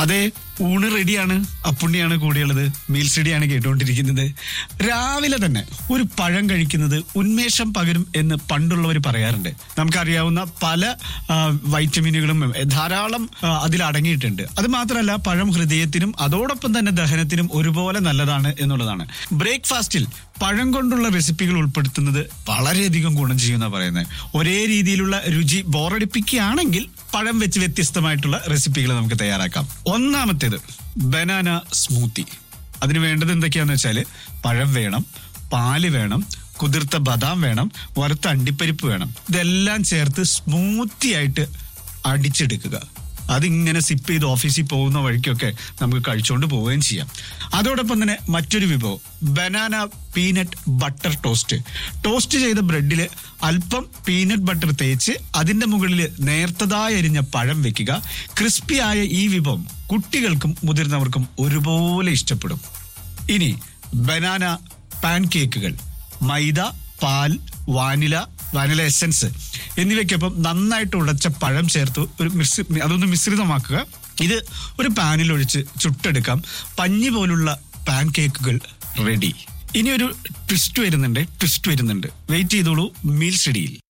അതെ ഊണ് റെഡിയാണ് അപ്പുണ്ണിയാണ് കൂടെയുള്ളത് മീൽ സ്റ്റഡിയാണ് കേട്ടുകൊണ്ടിരിക്കുന്നത് രാവിലെ തന്നെ ഒരു പഴം കഴിക്കുന്നത് ഉന്മേഷം പകരും എന്ന് പണ്ടുള്ളവർ പറയാറുണ്ട് നമുക്കറിയാവുന്ന പല ആ, വൈറ്റമിനുകളും എ, ധാരാളം ആ, അതിൽ അടങ്ങിയിട്ടുണ്ട് അത് മാത്രമല്ല പഴം ഹൃദയത്തിനും അതോടൊപ്പം തന്നെ ദഹനത്തിനും ഒരുപോലെ നല്ലതാണ് എന്നുള്ളതാണ് ബ്രേക്ക്ഫാസ്റ്റിൽ പഴം കൊണ്ടുള്ള റെസിപ്പികൾ ഉൾപ്പെടുത്തുന്നത് വളരെയധികം ഗുണം ചെയ്യുന്ന പറയുന്നത് ഒരേ രീതിയിലുള്ള രുചി ബോറടിപ്പിക്കുകയാണെങ്കിൽ പഴം വെച്ച് വ്യത്യസ്തമായിട്ടുള്ള റെസിപ്പികൾ നമുക്ക് തയ്യാറാക്കാം ഒന്നാമത്തേത് ബനാന സ്മൂത്തി അതിന് വേണ്ടത് എന്തൊക്കെയാന്ന് വെച്ചാൽ പഴം വേണം പാല് വേണം കുതിർത്ത ബദാം വേണം വറുത്ത അണ്ടിപ്പരിപ്പ് വേണം ഇതെല്ലാം ചേർത്ത് സ്മൂത്തി ആയിട്ട് അടിച്ചെടുക്കുക അതിങ്ങനെ സിപ്പ് ചെയ്ത് ഓഫീസിൽ പോകുന്ന വഴിക്കൊക്കെ നമുക്ക് കഴിച്ചുകൊണ്ട് പോവുകയും ചെയ്യാം അതോടൊപ്പം തന്നെ മറ്റൊരു വിഭവം banana peanut butter toast toast ചെയ്ത ബ്രെഡിൽ അല്പം പീനട്ട് ബട്ടർ തേച്ച് അതിന്റെ മുകളിൽ നേർത്തതായി അരിഞ്ഞ പഴം വെക്കുക ക്രിസ്പിയായ ഈ വിഭവം കുട്ടികൾക്കും മുതിർന്നവർക്കും ഒരുപോലെ ഇഷ്ടപ്പെടും ഇനി ബനാന പാൻ കേക്കുകൾ മൈദ പാൽ വാനില വാനില എസൻസ് എന്നിവയ്ക്കൊപ്പം നന്നായിട്ട് ഉടച്ച പഴം ചേർത്ത് ഒരു മിശ്രി അതൊന്ന് മിശ്രിതമാക്കുക ഇത് ഒരു പാനിൽ ഒഴിച്ച് ചുട്ടെടുക്കാം പഞ്ഞി പോലുള്ള പാൻ കേക്കുകൾ റെഡി ഇനി ഒരു ട്വിസ്റ്റ് വരുന്നുണ്ട് ട്വിസ്റ്റ് വരുന്നുണ്ട് വെയിറ്റ് ചെയ്തോളൂ മീൽ സ്റ്റഡിയിൽ